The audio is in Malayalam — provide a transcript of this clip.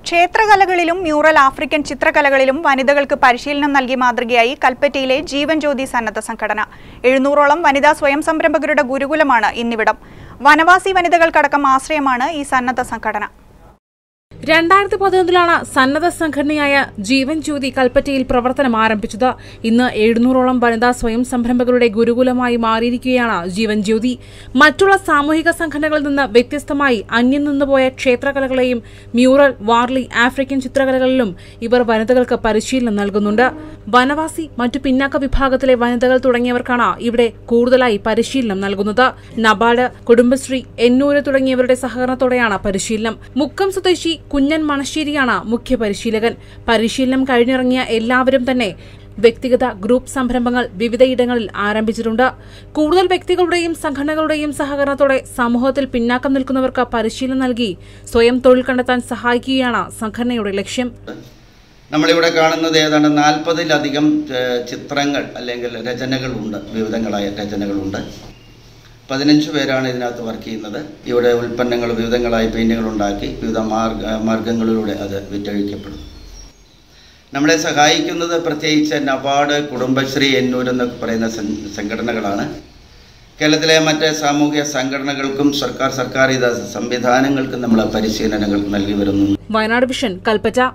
ക്ഷേത്രകലകളിലും മ്യൂറൽ ആഫ്രിക്കൻ ചിത്രകലകളിലും വനിതകൾക്ക് പരിശീലനം നൽകി മാതൃകയായി കൽപ്പറ്റയിലെ ജീവൻ ജ്യോതി സന്നദ്ധ സംഘടന എഴുന്നൂറോളം വനിതാ സ്വയം സംരംഭകരുടെ ഗുരുകുലമാണ് ഇന്നിവിടം വനവാസി വനിതകൾക്കടക്കം ആശ്രയമാണ് ഈ സന്നദ്ധ സംഘടന രണ്ടായിരത്തി പതിനൊന്നിലാണ് സന്നദ്ധ സംഘടനയായ ജീവൻ ജ്യോതി കൽപ്പറ്റയിൽ പ്രവർത്തനം ആരംഭിച്ചത് ഇന്ന് എഴുന്നൂറോളം വനിതാ സ്വയം സംരംഭകരുടെ ഗുരുകുലമായി മാറിയിരിക്കുകയാണ് ജീവൻ ജ്യോതി മറ്റുള്ള സാമൂഹിക സംഘടനകളിൽ നിന്ന് വ്യത്യസ്തമായി അന്യം നിന്നുപോയ ക്ഷേത്രകലകളെയും മ്യൂറൽ വാർലി ആഫ്രിക്കൻ ചിത്രകലകളിലും ഇവർ വനിതകൾക്ക് പരിശീലനം നൽകുന്നുണ്ട് വനവാസി മറ്റു പിന്നാക്ക വിഭാഗത്തിലെ വനിതകൾ തുടങ്ങിയവർക്കാണ് ഇവിടെ കൂടുതലായി പരിശീലനം നൽകുന്നത് നബാർഡ് കുടുംബശ്രീ എന്നൂര് തുടങ്ങിയവരുടെ സഹകരണത്തോടെയാണ് പരിശീലനം മുക്കം സ്വദേശി കുഞ്ഞൻ മണശ്ശേരിയാണ് മുഖ്യ പരിശീലകൻ പരിശീലനം കഴിഞ്ഞിറങ്ങിയ എല്ലാവരും തന്നെ വ്യക്തിഗത ഗ്രൂപ്പ് സംരംഭങ്ങൾ വിവിധയിടങ്ങളിൽ ആരംഭിച്ചിട്ടുണ്ട് കൂടുതൽ വ്യക്തികളുടെയും സംഘടനകളുടെയും സഹകരണത്തോടെ സമൂഹത്തിൽ പിന്നാക്കം നിൽക്കുന്നവർക്ക് പരിശീലനം നൽകി സ്വയം തൊഴിൽ കണ്ടെത്താൻ സഹായിക്കുകയാണ് സംഘടനയുടെ ലക്ഷ്യം നമ്മളിവിടെ കാണുന്നത് ഏതാണ്ട് നാൽപ്പതിലധികം ഏഹ്, ചിത്രങ്ങൾ അല്ലെങ്കിൽ രചനകളുണ്ട് വിവിധങ്ങളായ രചനകളുണ്ട് പതിനഞ്ച് പേരാണ് ഇതിനകത്ത് വർക്ക് ചെയ്യുന്നത് ഇവിടെ ഉൽപ്പന്നങ്ങൾ വിവിധങ്ങളായ പെയിൻറ്റുകൾ ഉണ്ടാക്കി വിവിധ മാർഗ മാർഗങ്ങളിലൂടെ അത് വിറ്റഴിക്കപ്പെടുന്നു നമ്മളെ സഹായിക്കുന്നത് പ്രത്യേകിച്ച് നബാർഡ് കുടുംബശ്രീ എന്നൂർ എന്നൊക്കെ പറയുന്ന സം- സംഘടനകളാണ് കേരളത്തിലെ മറ്റ് സാമൂഹിക സംഘടനകൾക്കും സർക്കാർ സർക്കാർ ഇത സംവിധാനങ്ങൾക്കും നമ്മൾ പരിശീലനങ്ങൾ നൽകി വരുന്നു വയനാട് വിഷൻ കൽപ്പറ്റ